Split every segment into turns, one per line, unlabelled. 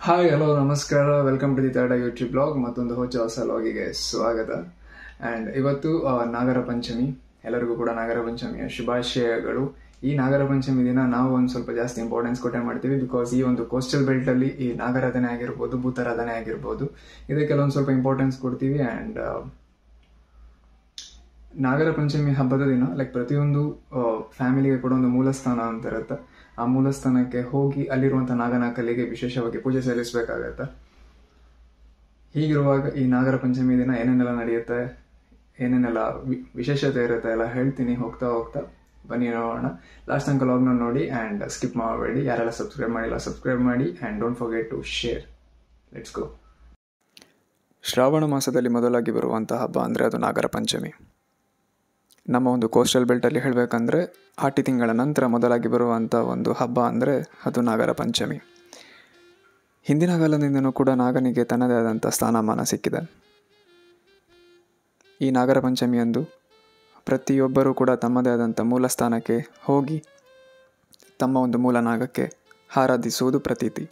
hi hello ನಮಸ್ಕಾರ welcome to the third YouTube blog ಮತ್ತೊಂದು ಹೊಸ ಹೊಸ ಲಾಗಿಗೆ ಸ್ವಾಗತ ಆ್ಯಂಡ್ ಇವತ್ತು ಆ, ನಾಗರ ಪಂಚಮಿ ಎಲ್ಲರಿಗೂ ಕೂಡ ನಾಗರ ಪಂಚಮಿಯ ಶುಭಾಶಯಗಳು ಈ ನಾಗರ ಪಂಚಮಿ ದಿನ ನಾವು ಒಂದು ಸ್ವಲ್ಪ ಜಾಸ್ತಿ ಇಂಪಾರ್ಟೆನ್ಸ್ ಕೊಟ್ಟೆ ಮಾಡ್ತೀವಿ ಬಿಕಾಸ್ ಈ ಒಂದು ಕೋಸ್ಟಲ್ ಬೆಲ್ಟಲ್ಲಿ ಈ ನಾಗರಾಧನೆ ಆಗಿರ್ಬೋದು ಭೂತಾರಾಧನೆ ಆಗಿರ್ಬೋದು ಇದಕ್ಕೆಲ್ಲ ಒಂದು ಸ್ವಲ್ಪ ಇಂಪಾರ್ಟೆನ್ಸ್ ಕೊಡ್ತೀವಿ ಆ್ಯಂಡ್ ನಾಗರ ಪಂಚಮಿ ಹಬ್ಬದ ದಿನ ಲೈಕ್ ಪ್ರತಿಯೊಂದು ಫ್ಯಾಮಿಲಿಗೆ ಕೂಡ ಒಂದು ಮೂಲಸ್ಥಾನ ಅಂತ ಇರುತ್ತೆ ಆ ಮೂಲಸ್ಥಾನಕ್ಕೆ ಹೋಗಿ ಅಲ್ಲಿರುವಂಥ ನಾಗನ ಕಲೆಗೆ ವಿಶೇಷವಾಗಿ ಪೂಜೆ ಸಲ್ಲಿಸಬೇಕಾಗತ್ತೆ ಹೀಗಿರುವಾಗ ಈ ನಾಗರ ಪಂಚಮಿ ದಿನ ಏನೇನೆಲ್ಲ ನಡೆಯುತ್ತೆ ಏನೇನೆಲ್ಲ ವಿ- ವಿಶೇಷತೆ ಇರುತ್ತೆ ಎಲ್ಲ ಹೇಳ್ತೀನಿ ಹೋಗ್ತಾ ಹೋಗ್ತಾ ಬನ್ನಿ ನೋಡೋಣ ಲಾಸ್ಟ್ ತನಕ ಲಾಗ್ನ ನೋಡಿ ಆ್ಯಂಡ್ ಸ್ಕಿಪ್ ಮಾಡಬೇಡಿ ಯಾರೆಲ್ಲ ಸಬ್ಸ್ಕ್ರೈಬ್ ಮಾಡಿಲ್ಲ ಸಬ್ಸ್ಕ್ರೈಬ್ ಮಾಡಿ and don't forget to share let's go Shravana ಮಾಸದಲ್ಲಿ ಮೊದಲಾಗಿ ಬರುವಂಥ ಹಬ್ಬ ಅಂದರೆ ಅದು ನಾಗರ ಪಂಚಮಿ ನಮ್ಮ ಒಂದು ಕೋಸ್ಟಲ್ ಬೆಲ್ಟಲ್ಲಿ ಹೇಳಬೇಕಂದ್ರೆ ಆಟಿ ತಿಂಗಳ ನಂತರ ಮೊದಲಾಗಿ ಬರುವಂಥ ಒಂದು ಹಬ್ಬ ಅಂದರೆ ಅದು ನಾಗರ ಪಂಚಮಿ ಹಿಂದಿನ ಕಾಲದಿಂದನೂ ಕೂಡ ನಾಗನಿಗೆ ತನ್ನದೇ ಆದಂಥ ಸ್ಥಾನಮಾನ ಸಿಕ್ಕಿದೆ ಈ ನಾಗರ ಪಂಚಮಿಯಂದು ಪ್ರತಿಯೊಬ್ಬರೂ ಕೂಡ ತಮ್ಮದೇ ಆದಂಥ ಮೂಲ ಸ್ಥಾನಕ್ಕೆ ಹೋಗಿ ತಮ್ಮ ಒಂದು ಮೂಲ ನಾಗಕ್ಕೆ ಆರಾಧಿಸುವುದು ಪ್ರತೀತಿ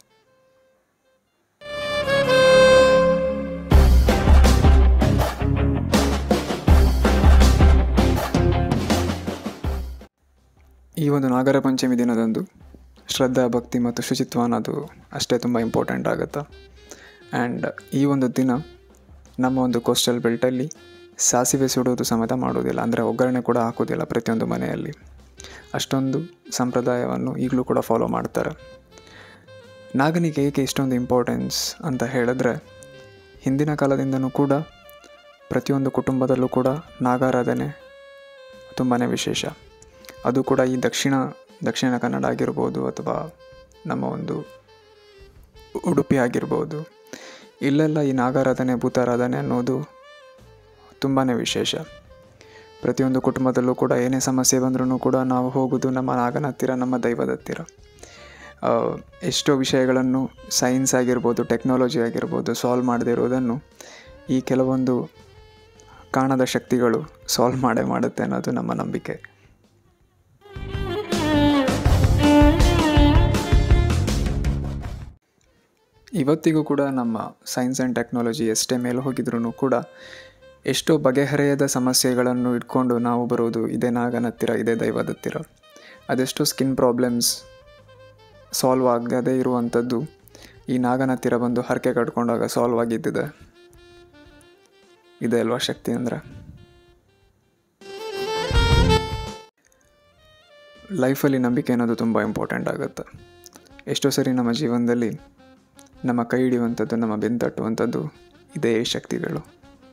ಈ ಒಂದು ನಾಗರ ಪಂಚಮಿ ದಿನದಂದು ಶ್ರದ್ಧಾ ಭಕ್ತಿ ಮತ್ತು ಶುಚಿತ್ವ ಅನ್ನೋದು ಅಷ್ಟೇ ತುಂಬ ಇಂಪಾರ್ಟೆಂಟ್ ಆಗುತ್ತೆ ಆ್ಯಂಡ್ ಈ ಒಂದು ದಿನ ನಮ್ಮ ಒಂದು ಕೋಸ್ಟಲ್ ಬೆಲ್ಟಲ್ಲಿ ಸಾಸಿವೆ ಸುಡೋದು ಸಮೇತ ಮಾಡೋದಿಲ್ಲ ಅಂದರೆ ಒಗ್ಗರಣೆ ಕೂಡ ಹಾಕೋದಿಲ್ಲ ಪ್ರತಿಯೊಂದು ಮನೆಯಲ್ಲಿ ಅಷ್ಟೊಂದು ಸಂಪ್ರದಾಯವನ್ನು ಈಗಲೂ ಕೂಡ ಫಾಲೋ ಮಾಡ್ತಾರೆ ನಾಗನಿಗೆ ಏಕೆ ಇಷ್ಟೊಂದು ಇಂಪಾರ್ಟೆನ್ಸ್ ಅಂತ ಹೇಳಿದ್ರೆ ಹಿಂದಿನ ಕಾಲದಿಂದನೂ ಕೂಡ ಪ್ರತಿಯೊಂದು ಕುಟುಂಬದಲ್ಲೂ ಕೂಡ ನಾಗಾರಾಧನೆ ತುಂಬಾ ವಿಶೇಷ ಅದು ಕೂಡ ಈ ದಕ್ಷಿಣ ದಕ್ಷಿಣ ಕನ್ನಡ ಆಗಿರ್ಬೋದು ಅಥವಾ ನಮ್ಮ ಒಂದು ಉಡುಪಿ ಆಗಿರ್ಬೋದು ಇಲ್ಲೆಲ್ಲ ಈ ನಾಗಾರಾಧನೆ ಭೂತಾರಾಧನೆ ಅನ್ನೋದು ತುಂಬಾ ವಿಶೇಷ ಪ್ರತಿಯೊಂದು ಕುಟುಂಬದಲ್ಲೂ ಕೂಡ ಏನೇ ಸಮಸ್ಯೆ ಬಂದ್ರೂ ಕೂಡ ನಾವು ಹೋಗೋದು ನಮ್ಮ ನಾಗನ ಹತ್ತಿರ ನಮ್ಮ ದೈವದ ಹತ್ತಿರ ಆ, ಎಷ್ಟೋ ವಿಷಯಗಳನ್ನು ಸೈನ್ಸ್ ಆಗಿರ್ಬೋದು ಟೆಕ್ನಾಲಜಿ ಆಗಿರ್ಬೋದು ಸಾಲ್ವ್ ಮಾಡದೇ ಇರೋದನ್ನು ಈ ಕೆಲವೊಂದು ಕಾಣದ ಶಕ್ತಿಗಳು ಸಾಲ್ವ್ ಮಾಡೇ ಮಾಡುತ್ತೆ ಅನ್ನೋದು ನಮ್ಮ ನಂಬಿಕೆ ಇವತ್ತಿಗೂ ಕೂಡ ನಮ್ಮ ಸೈನ್ಸ್ ಆ್ಯಂಡ್ ಟೆಕ್ನಾಲಜಿ ಎಷ್ಟೇ ಮೇಲೆ ಹೋಗಿದ್ರೂ ಕೂಡ ಎಷ್ಟೋ ಬಗೆಹರೆಯದ ಸಮಸ್ಯೆಗಳನ್ನು ಇಟ್ಕೊಂಡು ನಾವು ಬರೋದು ಇದೇ ನಾಗನ ಹತ್ತಿರ ಇದೇ ದೈವದ ಹತ್ತಿರ ಅದೆಷ್ಟೋ ಸ್ಕಿನ್ ಪ್ರಾಬ್ಲಮ್ಸ್ ಸಾಲ್ವ್ ಆಗದೇ ಇರುವಂಥದ್ದು ಈ ನಾಗನ ಹತ್ತಿರ ಬಂದು ಹರಕೆ ಕಟ್ಕೊಂಡಾಗ ಸಾಲ್ವ್ ಆಗಿದ್ದಿದೆ ಇದೆ ಅಲ್ವಾ ಶಕ್ತಿ ಅಂದರೆ ಲೈಫಲ್ಲಿ ನಂಬಿಕೆ ಅನ್ನೋದು ತುಂಬ ಇಂಪಾರ್ಟೆಂಟ್ ಆಗುತ್ತೆ ಎಷ್ಟೋ ಸರಿ ನಮ್ಮ ಜೀವನದಲ್ಲಿ ನಮ್ಮ ಕೈ ಹಿಡಿಯುವಂಥದ್ದು ನಮ್ಮ ಬೆಂತಟ್ಟುವಂಥದ್ದು ಇದೇ ಶಕ್ತಿಗಳು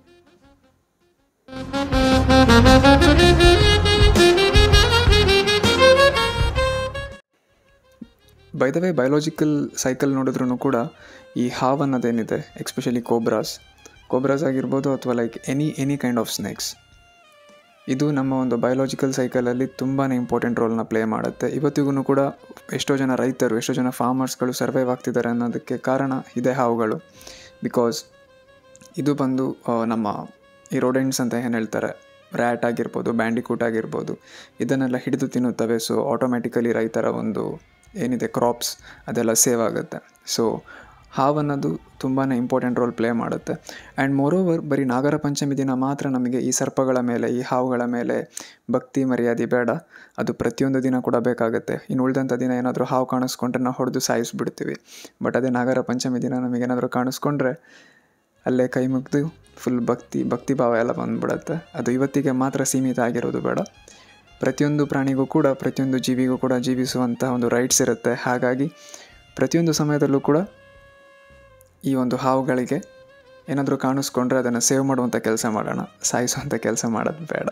by the way biological cycle ನೋಡಿದ್ರೂ ಕೂಡ ಈ ಹಾವ್ ಅನ್ನೋದೇನಿದೆ ಎಕ್ಸ್ಪೆಷಲಿ ಕೋಬ್ರಾಸ್ ಕೋಬ್ರಾಸ್ ಆಗಿರ್ಬೋದು ಅಥವಾ like any any kind of snakes ಇದು ನಮ್ಮ ಒಂದು ಬಯೋಲಾಜಿಕಲ್ ಸೈಕಲಲ್ಲಿ ತುಂಬಾ ಇಂಪಾರ್ಟೆಂಟ್ ರೋಲ್ನ ಪ್ಲೇ ಮಾಡುತ್ತೆ ಇವತ್ತಿಗೂ ಕೂಡ ಎಷ್ಟೋ ಜನ ರೈತರು ಎಷ್ಟೋ ಜನ ಫಾರ್ಮರ್ಸ್ಗಳು ಸರ್ವೈವ್ ಆಗ್ತಿದ್ದಾರೆ ಅನ್ನೋದಕ್ಕೆ ಕಾರಣ ಇದೇ ಹಾವುಗಳು ಬಿಕಾಸ್ ಇದು ಬಂದು ಆ, ನಮ್ಮ ಈ ರೋಡೆಂಟ್ಸ್ ಅಂತ ಏನು ಹೇಳ್ತಾರೆ ರ್ಯಾಟ್ ಆಗಿರ್ಬೋದು ಬ್ಯಾಂಡಿಕೂಟ್ ಆಗಿರ್ಬೋದು ಇದನ್ನೆಲ್ಲ ಹಿಡಿದು ತಿನ್ನುತ್ತವೆ ಸೊ ಆಟೋಮ್ಯಾಟಿಕಲಿ ರೈತರ ಒಂದು ಏನಿದೆ ಕ್ರಾಪ್ಸ್ ಅದೆಲ್ಲ ಸೇವ್ ಆಗುತ್ತೆ ಸೊ ಹಾವನ್ನೋದು ತುಂಬಾ ಇಂಪಾರ್ಟೆಂಟ್ ರೋಲ್ ಪ್ಲೇ ಮಾಡುತ್ತೆ ಆ್ಯಂಡ್ ಮೋರೋವರ್ ಬರೀ ನಾಗರ ಪಂಚಮಿ ದಿನ ಮಾತ್ರ ನಮಗೆ ಈ ಸರ್ಪಗಳ ಮೇಲೆ ಈ ಹಾವುಗಳ ಮೇಲೆ ಭಕ್ತಿ ಮರ್ಯಾದೆ ಬೇಡ ಅದು ಪ್ರತಿಯೊಂದು ದಿನ ಕೂಡ ಬೇಕಾಗುತ್ತೆ ಇನ್ನು ಉಳಿದಂಥ ದಿನ ಏನಾದರೂ ಹಾವು ಕಾಣಿಸ್ಕೊಂಡ್ರೆ ನಾವು ಹೊಡೆದು ಸಾಯಿಸ್ಬಿಡ್ತೀವಿ ಬಟ್ ಅದೇ ನಾಗರ ಪಂಚಮಿ ದಿನ ನಮಗೇನಾದರೂ ಕಾಣಿಸ್ಕೊಂಡ್ರೆ ಅಲ್ಲೇ ಕೈ ಮುಗಿದು ಫುಲ್ ಭಕ್ತಿ ಭಕ್ತಿ ಭಾವ ಎಲ್ಲ ಬಂದ್ಬಿಡುತ್ತೆ ಅದು ಇವತ್ತಿಗೆ ಮಾತ್ರ ಸೀಮಿತ ಆಗಿರೋದು ಬೇಡ ಪ್ರತಿಯೊಂದು ಪ್ರಾಣಿಗೂ ಕೂಡ ಪ್ರತಿಯೊಂದು ಜೀವಿಗೂ ಕೂಡ ಜೀವಿಸುವಂಥ ಒಂದು ರೈಟ್ಸ್ ಇರುತ್ತೆ ಹಾಗಾಗಿ ಪ್ರತಿಯೊಂದು ಸಮಯದಲ್ಲೂ ಕೂಡ ಈ ಒಂದು ಹಾವುಗಳಿಗೆ ಏನಾದರೂ ಕಾಣಿಸ್ಕೊಂಡ್ರೆ ಅದನ್ನು ಸೇವ್ ಮಾಡುವಂಥ ಕೆಲಸ ಮಾಡೋಣ ಸಾಯಿಸುವಂಥ ಕೆಲಸ ಮಾಡೋದು ಬೇಡ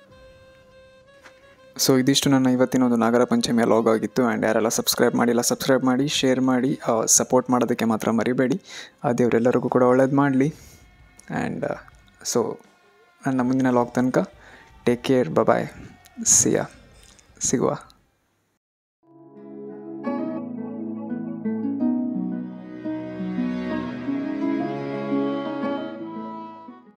ಸೊ ಇದಿಷ್ಟು ನನ್ನ ಇವತ್ತಿನ ಒಂದು ನಾಗರ ಪಂಚಮಿಯ ಲಾಗ್ ಆಗಿತ್ತು ಆ್ಯಂಡ್ ಯಾರೆಲ್ಲ ಸಬ್ಸ್ಕ್ರೈಬ್ ಮಾಡಿಲ್ಲ ಸಬ್ಸ್ಕ್ರೈಬ್ ಮಾಡಿ ಶೇರ್ ಮಾಡಿ ಸಪೋರ್ಟ್ ಮಾಡೋದಕ್ಕೆ ಮಾತ್ರ ಮರಿಬೇಡಿ ಆ ದೇವರೆಲ್ಲರಿಗೂ ಕೂಡ ಒಳ್ಳೇದು ಮಾಡಲಿ ಆ್ಯಂಡ್ ಸೊ ನನ್ನ ಮುಂದಿನ ಲಾಗ್ ತನಕ ಟೇಕ್ ಕೇರ್ ಬಾಯ್ ಸಿಯಾ ಸಿಗುವ